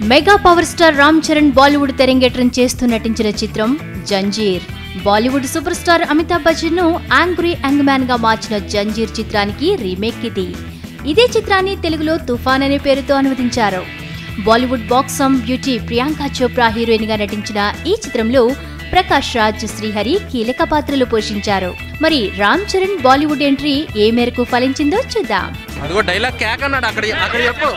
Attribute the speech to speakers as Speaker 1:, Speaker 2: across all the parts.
Speaker 1: Mega power star Ram Charan Bollywood తెరంగేట్రం చేస్తూ నటించిన చిత్రం జంజీర్ బాలీవుడ్ సూపర్ స్టార్ అమితాబ్ బచ్చన్ ను యాంగ్రీ యంగ్ మ్యాన్ గా మార్చిన జంజీర్ చిత్రానికి రీమేక్ ఇది ఇదే చిత్రాన్ని తెలుగులో తుఫాన్ అనే పేరుతో అనువదించారు Bollywood buxom beauty Priyanka Chopra heroine గా నటించిన ఈ చిత్రంలో ప్రకాష్ రాజ్ శ్రీహరి కీలక పాత్రలు పోషించారు మరి రామ్ చరణ్ బాలీవుడ్ ఎంట్రీ ఏ మేరకు ఫలించిందో చూద్దాం
Speaker 2: అదిగో డైలాగ్ క్యాక్ అన్నాడు అక్కడ అక్కడ చెప్పు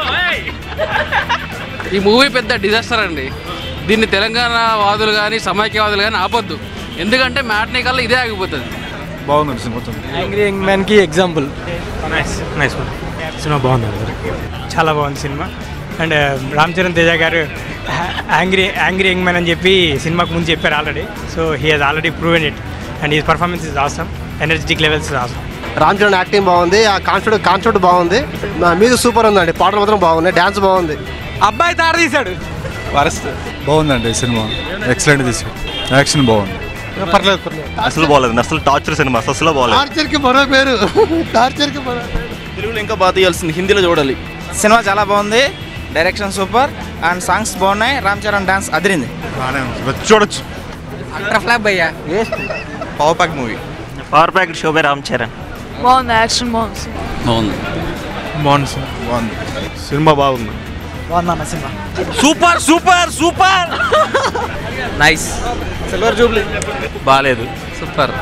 Speaker 2: ఈ మూవీ పెద్ద డిజాస్టర్ అండి దీన్ని తెలంగాణ వాదులు కానీ సమైక్యవాదులు కానీ ఆపొద్దు ఎందుకంటే మ్యాట్నీ కల్లా ఇదే ఆగిపోతుంది
Speaker 3: బాగుందండి సినిమా మొత్తం
Speaker 4: యాంగ్రీ యంగ్ మ్యాన్కి ఎగ్జాంపుల్ నైస్ నైస్ సినిమా బాగుంది చాలా బాగుంది సినిమా అండ్ రామ్ చరణ్ తేజ గారు యాంగ్రీ యాంగ్రీ యంగ్ మ్యాన్ అని చెప్పి సినిమాకు ముందు చెప్పారు already so he has already proven it and ఈ performance is awesome energetic levels is awesome
Speaker 5: Ram Charan acting బాగుంది ఆ కాన్సెప్ట్ కాన్సెప్ట్ బాగుంది మ్యూజిక్ సూపర్ ఉందండి పాటలు మాత్రం బాగున్నాయి డ్యాన్స్ బాగుంది
Speaker 4: అబ్బాయి తార తీశాడు
Speaker 3: వరస్ట్ బాగుందండి సినిమా ఎక్సలెంట్ తీసి యాక్షన్ బాగుంది
Speaker 4: పర్లేదు పర్లేదు
Speaker 6: అసలు బాగాలేదు అసలు టార్చర్ సినిమా అసలు బాగాలేదు
Speaker 5: టార్చర్కి మరో పేరు టార్చర్కి మరో
Speaker 2: తెలుగులో ఇంకా బాగా తీయాల్సింది హిందీలో చూడాలి
Speaker 7: సినిమా చాలా బాగుంది డైరెక్షన్ సూపర్ అండ్ సాంగ్స్ బాగున్నాయి రామ్ చరణ్ డాన్స్ అదిరింది
Speaker 3: బాగానే ఉంది వచ్చి చూడొచ్చు
Speaker 4: ఫ్లాప్ అయ్యా
Speaker 7: power pack movie
Speaker 6: power packet షోబే రామ్ చరణ్
Speaker 8: బాగుంది యాక్షన్ బాగుంది
Speaker 2: బాగుంది
Speaker 3: బాగుంది సినిమా బాగుంది సినిమా బాగుంది
Speaker 7: బాగుందన్న సినిమా
Speaker 2: super super super nice
Speaker 7: silver jubilee
Speaker 2: బాగాలేదు సూపర్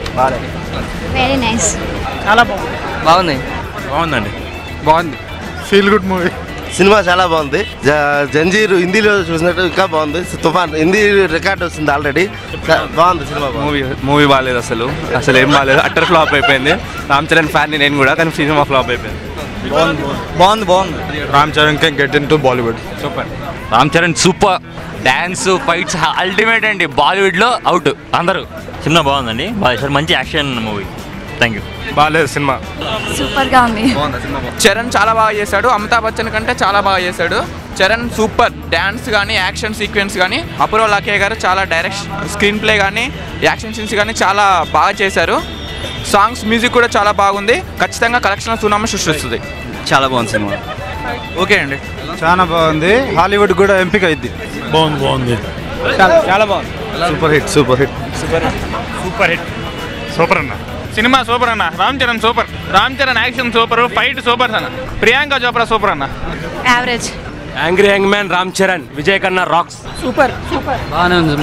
Speaker 8: వెరీ నైస్
Speaker 7: చాలా బాగుంది
Speaker 2: బాగుంది
Speaker 3: బాగుందండి
Speaker 2: బాగుంది
Speaker 3: ఫీల్ గుడ్ మూవీ
Speaker 5: సినిమా చాలా బాగుంది జ- జంజీర్ హిందీలో చూసినట్టు ఇంకా బాగుంది తుఫాన్ హిందీ రికార్డ్ వచ్చింది ఆల్రెడీ బాగుంది సినిమా బాగుంది
Speaker 9: మూవీ మూవీ బాగాలేదు అసలు అసలు ఏం బాగాలేదు అట్టర్ ఫ్లాప్ అయిపోయింది రామ్ చరణ్ ఫ్యాన్ నేను కూడా కానీ సినిమా ఫ్లాప్ అయిపోయింది
Speaker 7: బాగుంది బాగుంది
Speaker 3: Ram Charan can get into Bollywood
Speaker 9: super Ram Charan super dance fights ultimate అండి బాలీవుడ్లో అవుట్ అందరూ
Speaker 6: సినిమా బాగుందండి బాగా చేశారు. మంచి యాక్షన్ మూవీ థ్యాంక్ యూ
Speaker 3: బాగాలేదు సినిమా
Speaker 8: సూపర్ గా ఉంది
Speaker 7: చరణ్ చాలా బాగా చేశాడు అమితాబ్ బచ్చన్ కంటే చాలా బాగా చేశాడు చరణ్ సూపర్ డ్యాన్స్ కానీ యాక్షన్ సీక్వెన్స్ కానీ అపూర్వ లాకే గారు చాలా డైరెక్షన్ స్క్రీన్ ప్లే కానీ యాక్షన్ సీన్స్ కానీ చాలా బాగా చేశారు సాంగ్స్ మ్యూజిక్ కూడా చాలా బాగుంది ఖచ్చితంగా కలెక్షన్ సునామా సృష్టిస్తుంది
Speaker 9: చాలా బాగుంది సినిమా
Speaker 7: ఓకే అండి
Speaker 3: చాలా బాగుంది హాలీవుడ్ కూడా ఎంపిక అయింది
Speaker 4: బాగుంది బాగుంది చాలా చాలా బాగుంది
Speaker 3: super hit super hit
Speaker 4: super hit
Speaker 3: super అన్న
Speaker 10: సినిమా సూపర్ అన్న Ram Charan super Ram Charan action super fight super అన్న ప్రియాంక చోప్రా సూపర్ అన్న
Speaker 8: average
Speaker 9: angry young man Ram Charan Vijay Khanna rocks
Speaker 2: బాగానే ఉంది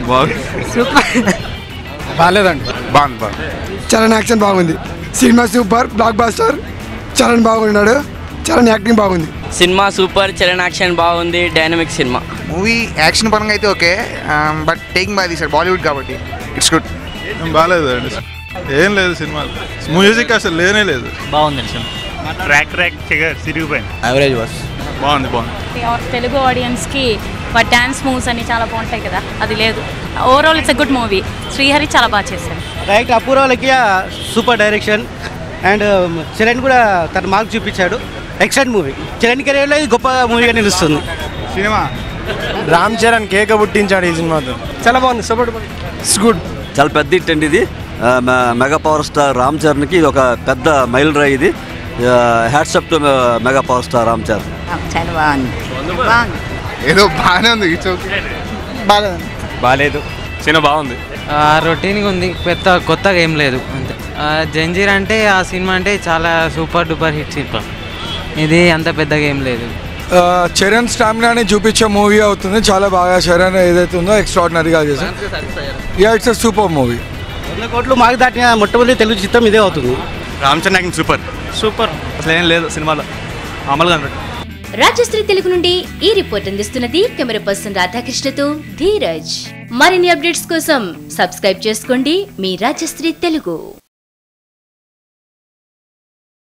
Speaker 3: బాగాలేదండి బాగుంది బాగుంది
Speaker 5: చరణ్ యాక్షన్ బాగుంది సినిమా సూపర్ బ్లాక్ బాస్టర్ చరణ్ బాగున్నాడు చరణ్ యాక్టింగ్ బాగుంది
Speaker 9: సినిమా సూపర్ చరణ్ యాక్షన్ బాగుంది డైనమిక్ సినిమా
Speaker 7: మూవీ యాక్షన్ పరంగా అయితే ఓకే బట్ టేకింగ్ బాగా తీశాడు బాలీవుడ్ కాబట్టి ఇట్స్ గుడ్
Speaker 3: ఏం బాగాలేదు అండి ఏం లేదు సినిమా మ్యూజిక్ అసలు లేనే లేదు
Speaker 6: బాగుందండి సినిమా
Speaker 3: ట్రాక్ ట్రాక్ ఫిగర్ సిరిగిపోయింది
Speaker 7: యావరేజ్ వాస్
Speaker 3: బాగుంది బాగుంది
Speaker 8: తెలుగు ఆడియన్స్ కి డాన్స్ మూవ్స్ అన్ని చాలా బాగుంటాయి కదా అది లేదు overall it's a good movie Srihari చాలా బాగా చేశారు
Speaker 4: రైట్ అపూర్వలకి సూపర్ డైరెక్షన్ అండ్ చరణ్ కూడా తన మార్క్ చూపించాడు ఎక్సలెంట్ మూవీ చరణ్ కెరీర్లో ఇది గొప్ప మూవీగా నిలుస్తుంది
Speaker 3: సినిమా
Speaker 5: రామ్ చరణ్ కేక పుట్టించాడు ఈ సినిమాతో
Speaker 4: చాలా బాగుంది సూపర్
Speaker 5: ఇట్స్ గుడ్
Speaker 9: చాలా పెద్ద హిట్ అండి ఇది ఆ, మె- మెగా పవర్ స్టార్ రామ్ చరణ్కి ఇది ఒక పెద్ద మైల్ రా ఇది hats off to mega power star Ram Charan
Speaker 8: చాలా బాగుంది బాగుంది
Speaker 3: ఏదో బాగానే ఉంది ఇట్స్ ఓకే
Speaker 9: బాగాలేదు సినిమా బాగుంది
Speaker 4: రొటీన్గా ఉంది పెద్ద కొత్తగా ఏం లేదు అంతే జంజీర్ అంటే ఆ సినిమా అంటే చాలా సూపర్ డూపర్ హిట్ సినిమా ఇది అంత పెద్దగా ఏం లేదు
Speaker 5: చరణ్ స్టామినాని చూపించే మూవీ అవుతుంది చాలా బాగా చరణ్ ఏదైతే ఉందో ఎక్స్ట్రాడినరీగా చేశారు yeah it's a super movie
Speaker 4: వంద కోట్లు మాకు దాటిన మొట్టమొదటి తెలుగు చిత్రం ఇదే అవుతుంది
Speaker 9: Ram Charan acting super
Speaker 4: super
Speaker 9: అసలు ఏం లేదు సినిమాలో మామూలుగా అన్నట్టు
Speaker 1: రాజశ్రీ తెలుగు నుండి ఈ రిపోర్ట్ అందిస్తున్నది కెమెరా పర్సన్ రాధాకృష్ణతో ధీరజ్ మరిన్ని అప్డేట్స్ కోసం సబ్స్క్రైబ్ చేసుకోండి మీ రాజశ్రీ తెలుగు